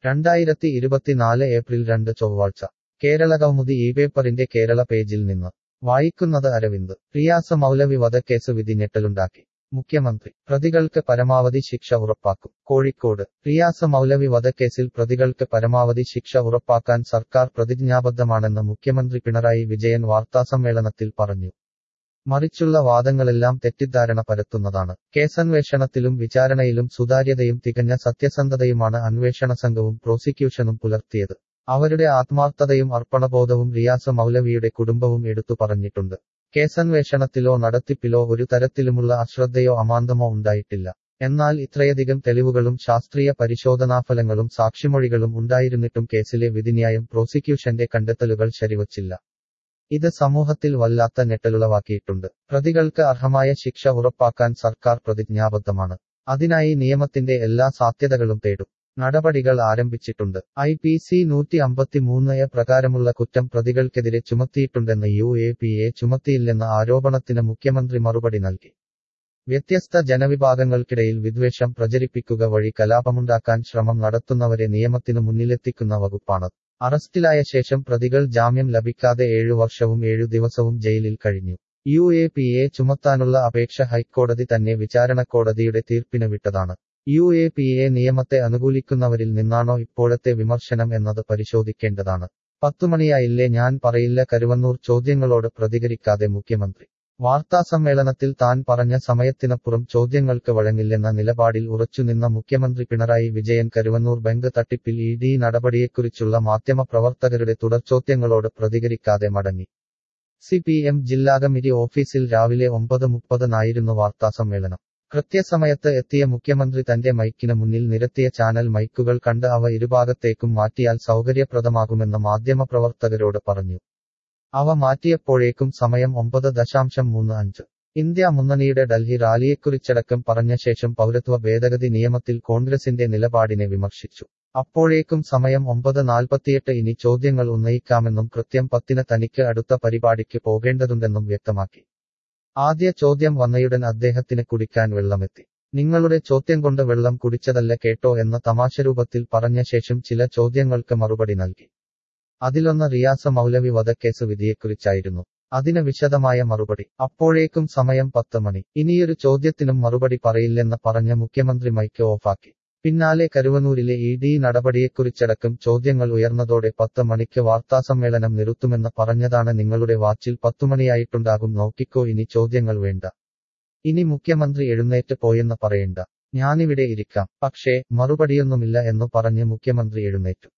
രണ്ടായിരത്തി ഇരുപത്തിനാല് ഏപ്രിൽ രണ്ട് ചൊവ്വാഴ്ച കേരള കൗമുദി ഈ പേപ്പറിന്റെ കേരള പേജിൽ നിന്ന് വായിക്കുന്നത് അരവിന്ദ് റിയാസ് മൗലവി വധക്കേസ് വിധി ഞെട്ടലുണ്ടാക്കി മുഖ്യമന്ത്രി പ്രതികൾക്ക് പരമാവധി ശിക്ഷ ഉറപ്പാക്കും കോഴിക്കോട് റിയാസ് മൗലവി വധക്കേസിൽ പ്രതികൾക്ക് പരമാവധി ശിക്ഷ ഉറപ്പാക്കാൻ സർക്കാർ പ്രതിജ്ഞാബദ്ധമാണെന്ന് മുഖ്യമന്ത്രി പിണറായി വിജയൻ വാർത്താസമ്മേളനത്തിൽ പറഞ്ഞു മറിച്ചുള്ള വാദങ്ങളെല്ലാം തെറ്റിദ്ധാരണ പരത്തുന്നതാണ് കേസന്വേഷണത്തിലും വിചാരണയിലും സുതാര്യതയും തികഞ്ഞ സത്യസന്ധതയുമാണ് അന്വേഷണ സംഘവും പ്രോസിക്യൂഷനും പുലർത്തിയത് അവരുടെ ആത്മാർത്ഥതയും അർപ്പണബോധവും റിയാസ് മൗലവിയുടെ കുടുംബവും എടുത്തു പറഞ്ഞിട്ടുണ്ട് കേസന്വേഷണത്തിലോ നടത്തിപ്പിലോ ഒരു തരത്തിലുമുള്ള അശ്രദ്ധയോ അമാന്തമോ ഉണ്ടായിട്ടില്ല എന്നാൽ ഇത്രയധികം തെളിവുകളും ശാസ്ത്രീയ പരിശോധനാഫലങ്ങളും സാക്ഷിമൊഴികളും ഉണ്ടായിരുന്നിട്ടും കേസിലെ വിധിന്യായം പ്രോസിക്യൂഷന്റെ കണ്ടെത്തലുകൾ ശരിവച്ചില്ല ഇത് സമൂഹത്തിൽ വല്ലാത്ത ഞെട്ടലുളവാക്കിയിട്ടുണ്ട് പ്രതികൾക്ക് അർഹമായ ശിക്ഷ ഉറപ്പാക്കാൻ സർക്കാർ പ്രതിജ്ഞാബദ്ധമാണ് അതിനായി നിയമത്തിന്റെ എല്ലാ സാധ്യതകളും തേടും നടപടികൾ ആരംഭിച്ചിട്ടുണ്ട് ഐ പി സി നൂറ്റി അമ്പത്തിമൂന്ന് എ പ്രകാരമുള്ള കുറ്റം പ്രതികൾക്കെതിരെ ചുമത്തിയിട്ടുണ്ടെന്ന് യു എ പി എ ചുമത്തിയില്ലെന്ന ആരോപണത്തിന് മുഖ്യമന്ത്രി മറുപടി നൽകി വ്യത്യസ്ത ജനവിഭാഗങ്ങൾക്കിടയിൽ വിദ്വേഷം പ്രചരിപ്പിക്കുക വഴി കലാപമുണ്ടാക്കാൻ ശ്രമം നടത്തുന്നവരെ നിയമത്തിനു മുന്നിലെത്തിക്കുന്ന വകുപ്പാണ് അറസ്റ്റിലായ ശേഷം പ്രതികൾ ജാമ്യം ലഭിക്കാതെ ഏഴു വർഷവും ഏഴു ദിവസവും ജയിലിൽ കഴിഞ്ഞു യു എ പി എ ചുമത്താനുള്ള അപേക്ഷ ഹൈക്കോടതി തന്നെ വിചാരണ കോടതിയുടെ തീർപ്പിന് വിട്ടതാണ് യു എ പി എ നിയമത്തെ അനുകൂലിക്കുന്നവരിൽ നിന്നാണോ ഇപ്പോഴത്തെ വിമർശനം എന്നത് പരിശോധിക്കേണ്ടതാണ് പത്തുമണിയായില്ലേ ഞാൻ പറയില്ല കരുവന്നൂർ ചോദ്യങ്ങളോട് പ്രതികരിക്കാതെ മുഖ്യമന്ത്രി വാർത്താസമ്മേളനത്തിൽ താൻ പറഞ്ഞ സമയത്തിനപ്പുറം ചോദ്യങ്ങൾക്ക് വഴങ്ങില്ലെന്ന നിലപാടിൽ ഉറച്ചുനിന്ന മുഖ്യമന്ത്രി പിണറായി വിജയൻ കരുവന്നൂർ ബാങ്ക് തട്ടിപ്പിൽ ഇ ഡി നടപടിയെക്കുറിച്ചുള്ള മാധ്യമപ്രവർത്തകരുടെ തുടർചോദ്യങ്ങളോട് പ്രതികരിക്കാതെ മടങ്ങി സി പി എം ജില്ലാ കമ്മിറ്റി ഓഫീസിൽ രാവിലെ ഒമ്പത് മുപ്പതിനായിരുന്നു വാർത്താസമ്മേളനം കൃത്യസമയത്ത് എത്തിയ മുഖ്യമന്ത്രി തന്റെ മൈക്കിന് മുന്നിൽ നിരത്തിയ ചാനൽ മൈക്കുകൾ കണ്ട് അവ ഇരുഭാഗത്തേക്കും മാറ്റിയാൽ സൗകര്യപ്രദമാകുമെന്ന് മാധ്യമപ്രവർത്തകരോട് പറഞ്ഞു അവ മാറ്റിയപ്പോഴേക്കും സമയം ഒമ്പത് ദശാംശം മൂന്ന് അഞ്ച് ഇന്ത്യ മുന്നണിയുടെ ഡൽഹി റാലിയെക്കുറിച്ചടക്കം പറഞ്ഞ ശേഷം പൗരത്വ ഭേദഗതി നിയമത്തിൽ കോൺഗ്രസിന്റെ നിലപാടിനെ വിമർശിച്ചു അപ്പോഴേക്കും സമയം ഒമ്പത് നാൽപ്പത്തിയെട്ട് ഇനി ചോദ്യങ്ങൾ ഉന്നയിക്കാമെന്നും കൃത്യം പത്തിന് തനിക്ക് അടുത്ത പരിപാടിക്ക് പോകേണ്ടതുണ്ടെന്നും വ്യക്തമാക്കി ആദ്യ ചോദ്യം വന്നയുടൻ അദ്ദേഹത്തിന് കുടിക്കാൻ വെള്ളമെത്തി നിങ്ങളുടെ ചോദ്യം കൊണ്ട് വെള്ളം കുടിച്ചതല്ല കേട്ടോ എന്ന തമാശരൂപത്തിൽ പറഞ്ഞ ശേഷം ചില ചോദ്യങ്ങൾക്ക് മറുപടി നൽകി അതിലൊന്ന് റിയാസ മൗലവി വധക്കേസ് വിധിയെക്കുറിച്ചായിരുന്നു അതിന് വിശദമായ മറുപടി അപ്പോഴേക്കും സമയം പത്ത് മണി ഇനിയൊരു ചോദ്യത്തിനും മറുപടി പറയില്ലെന്ന് പറഞ്ഞ മുഖ്യമന്ത്രി മൈക്ക് ഓഫാക്കി പിന്നാലെ കരുവന്നൂരിലെ ഇ ഡി നടപടിയെക്കുറിച്ചടക്കം ചോദ്യങ്ങൾ ഉയർന്നതോടെ പത്ത് മണിക്ക് വാർത്താസമ്മേളനം നിർത്തുമെന്ന് പറഞ്ഞതാണ് നിങ്ങളുടെ വാച്ചിൽ പത്തുമണിയായിട്ടുണ്ടാകും നോക്കിക്കോ ഇനി ചോദ്യങ്ങൾ വേണ്ട ഇനി മുഖ്യമന്ത്രി എഴുന്നേറ്റ് പോയെന്ന് പറയണ്ട ഞാനിവിടെ ഇരിക്കാം പക്ഷേ മറുപടിയൊന്നുമില്ല എന്നു പറഞ്ഞ് മുഖ്യമന്ത്രി എഴുന്നേറ്റു